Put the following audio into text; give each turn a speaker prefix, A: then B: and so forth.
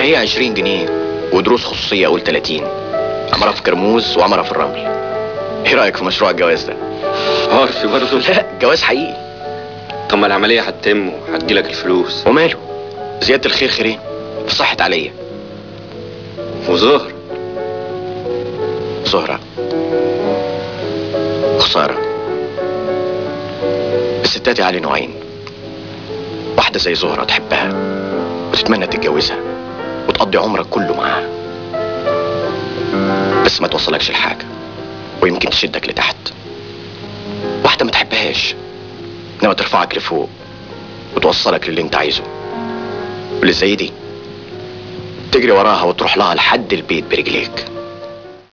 A: هي 20 جنيه ودروس خصوصيه اقول 30 عمرها في كرموز وعمرها في الرمل ايه رايك في مشروع الجواز ده
B: عارفي برضه
A: لا جواز حقيقي
B: طب ما العمليه هتتم وهتجيلك الفلوس
A: وماله زياده الخير خيرين في صحه عليا
B: وظهر
A: زهرة خسارة الستات يا علي نوعين واحدة زي زهرة تحبها وتتمنى تتجوزها وتقضي عمرك كله معاها بس ما توصلكش لحاجة ويمكن تشدك لتحت واحدة ما تحبهاش انما ترفعك لفوق وتوصلك للي انت عايزه واللي زي دي تجري وراها وتروح لها لحد البيت برجليك